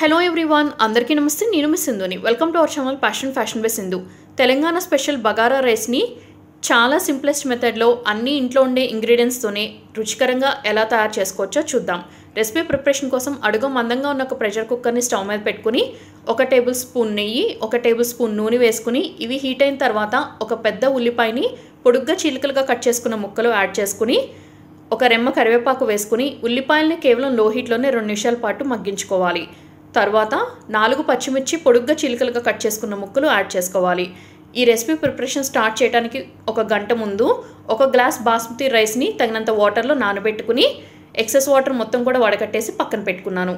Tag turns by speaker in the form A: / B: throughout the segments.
A: hello everyone అందరికీ నమస్తే నేను మీ సింధుని welcome to our channel passion fashion by Sindhu Telangana special bagara రైస్ని చాలా సింప్లెస్ట్ మెథడ్లో అన్ని ఇంట్లో ఉండే ఇంగ్రీడియంట్స్తోనే రుచికరంగా ఎలా తయారు చేసుకోవచ్చో చూద్దాం రెసిపీ ప్రిపరేషన్ కోసం అడుగు మందంగా ఉన్న ఒక ప్రెషర్ కుక్కర్ని స్టవ్ మీద పెట్టుకుని ఒక టేబుల్ స్పూన్ నెయ్యి ఒక టేబుల్ స్పూన్ నూనె వేసుకుని ఇవి హీట్ అయిన తర్వాత ఒక పెద్ద ఉల్లిపాయని పొడుగ్గా చీలికలుగా కట్ చేసుకున్న ముక్కలు యాడ్ చేసుకుని ఒక రెమ్మ కరివేపాకు వేసుకుని ఉల్లిపాయల్ని కేవలం లో హీట్లోనే రెండు నిమిషాల పాటు మగ్గించుకోవాలి తర్వాత నాలుగు పచ్చిమిర్చి పొడుగ్గా చిలుకలుగా కట్ చేసుకున్న ముక్కలు యాడ్ చేసుకోవాలి ఈ రెసిపీ ప్రిపరేషన్ స్టార్ట్ చేయడానికి ఒక గంట ముందు ఒక గ్లాస్ బాస్మతి రైస్ని తగినంత వాటర్లో నానబెట్టుకుని ఎక్సెస్ వాటర్ మొత్తం కూడా వడకట్టేసి పక్కన పెట్టుకున్నాను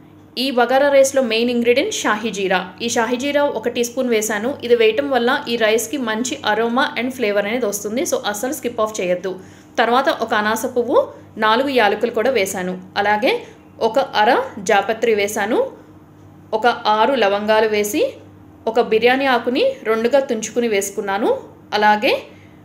A: ఈ బగారా రైస్లో మెయిన్ ఇంగ్రీడియంట్ షాహీ జీరా ఈ షాహీ జీరా ఒక టీ స్పూన్ వేశాను ఇది వేయటం వల్ల ఈ రైస్కి మంచి అరోమా అండ్ ఫ్లేవర్ అనేది వస్తుంది సో అస్సలు స్కిప్ ఆఫ్ చేయొద్దు తర్వాత ఒక అనాస పువ్వు నాలుగు యాలకులు కూడా వేశాను అలాగే ఒక అర జాపత్రి వేశాను ఒక ఆరు లవంగాలు వేసి ఒక బిర్యానీ ఆకుని రెండుగా తుంచుకుని వేసుకున్నాను అలాగే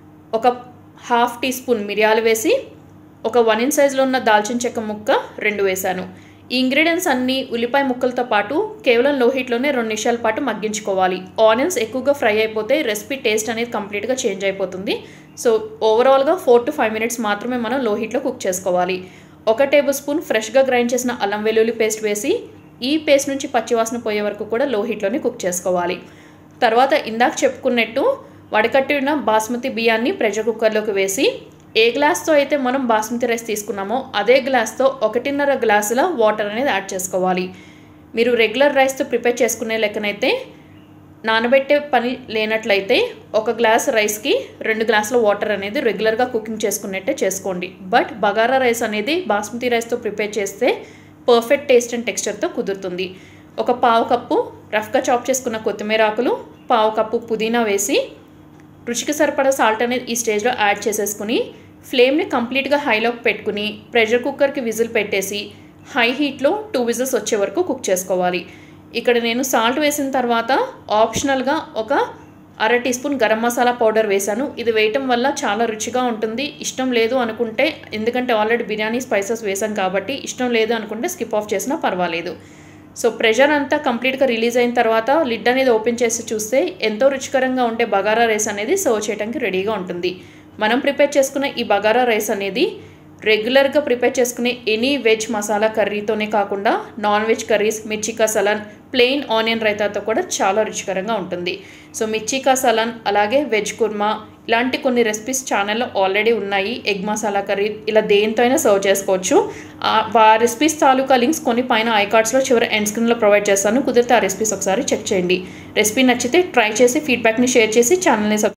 A: ఒక హాఫ్ టీ స్పూన్ మిరియాలు వేసి ఒక వన్ ఇన్ సైజులో ఉన్న దాల్చిన చెక్క ముక్క రెండు వేశాను ఈ ఇంగ్రీడియంట్స్ అన్నీ ఉల్లిపాయ ముక్కలతో పాటు కేవలం లో హీట్లోనే రెండు నిమిషాల పాటు మగ్గించుకోవాలి ఆనియన్స్ ఎక్కువగా ఫ్రై అయిపోతే రెసిపీ టేస్ట్ అనేది కంప్లీట్గా చేంజ్ అయిపోతుంది సో ఓవరాల్గా ఫోర్ టు ఫైవ్ మినిట్స్ మాత్రమే మనం లో హీట్లో కుక్ చేసుకోవాలి ఒక టేబుల్ స్పూన్ ఫ్రెష్గా గ్రైండ్ చేసిన అల్లం వెల్లుల్లి పేస్ట్ వేసి ఈ పేస్ట్ నుంచి పచ్చివాసన పోయే వరకు కూడా లో హీట్లోనే కుక్ చేసుకోవాలి తర్వాత ఇందాక చెప్పుకున్నట్టు వడకట్టిన బాస్మతి బియ్యాన్ని ప్రెషర్ కుక్కర్లోకి వేసి ఏ గ్లాస్తో అయితే మనం బాస్మతి రైస్ తీసుకున్నామో అదే గ్లాస్తో ఒకటిన్నర గ్లాసుల వాటర్ అనేది యాడ్ చేసుకోవాలి మీరు రెగ్యులర్ రైస్తో ప్రిపేర్ చేసుకునే లెక్కనైతే నానబెట్టే పని లేనట్లయితే ఒక గ్లాస్ రైస్కి రెండు గ్లాసుల వాటర్ అనేది రెగ్యులర్గా కుకింగ్ చేసుకున్నట్టే చేసుకోండి బట్ బగారా రైస్ అనేది బాస్మతి రైస్తో ప్రిపేర్ చేస్తే పర్ఫెక్ట్ టేస్ట్ అండ్ టెక్స్చర్తో కుదురుతుంది ఒక పావు కప్పు రఫ్గా చాప్ చేసుకున్న కొత్తిమీర ఆకులు పావు కప్పు పుదీనా వేసి రుచికి సరిపడా సాల్ట్ అనేది ఈ స్టేజ్లో యాడ్ చేసేసుకుని ఫ్లేమ్ని కంప్లీట్గా హైలోకి పెట్టుకుని ప్రెషర్ కుక్కర్కి విజిల్ పెట్టేసి హై హీట్లో టూ విజిల్స్ వచ్చే వరకు కుక్ చేసుకోవాలి ఇక్కడ నేను సాల్ట్ వేసిన తర్వాత ఆప్షనల్గా ఒక అర teaspoon garam masala powder వేశాను ఇది వేయటం వల్ల చాలా రుచిగా ఉంటుంది ఇష్టం లేదు అనుకుంటే ఎందుకంటే ఆల్రెడీ బిర్యానీ స్పైసెస్ వేసాం కాబట్టి ఇష్టం లేదు అనుకుంటే స్కిప్ ఆఫ్ చేసినా పర్వాలేదు సో ప్రెషర్ అంతా కంప్లీట్గా రిలీజ్ అయిన తర్వాత లిడ్ అనేది ఓపెన్ చేసి చూస్తే ఎంతో రుచికరంగా ఉండే బగారా రైస్ అనేది సర్వ్ చేయడానికి రెడీగా ఉంటుంది మనం ప్రిపేర్ చేసుకున్న ఈ బగారా రైస్ అనేది రెగ్యులర్గా ప్రిపేర్ చేసుకునే ఎనీ వెజ్ మసాలా కర్రీతోనే కాకుండా non veg curries mirchi ka salan plain onion రైతాతో కూడా చాలా రుచికరంగా ఉంటుంది సో మిర్చికా సలాన్ అలాగే వెజ్ కుర్మా ఇలాంటి కొన్ని రెసిపీస్ ఛానల్లో ఆల్రెడీ ఉన్నాయి ఎగ్ మసాలా కర్రీ ఇలా దేంతో అయినా సర్వ్ చేసుకోవచ్చు ఆ రెసిపీస్ తాలూకా లింక్స్ కొన్ని పైన ఐ కార్డ్స్లో చివరి ఎండ్ స్క్రీన్లో ప్రొవైడ్ చేస్తాను కుదిరితే ఆ రెసిపీస్ ఒకసారి చెక్ చేయండి రెసిపీ నచ్చితే ట్రై చేసి ఫీడ్బ్యాక్ని షేర్ చేసి ఛానల్ని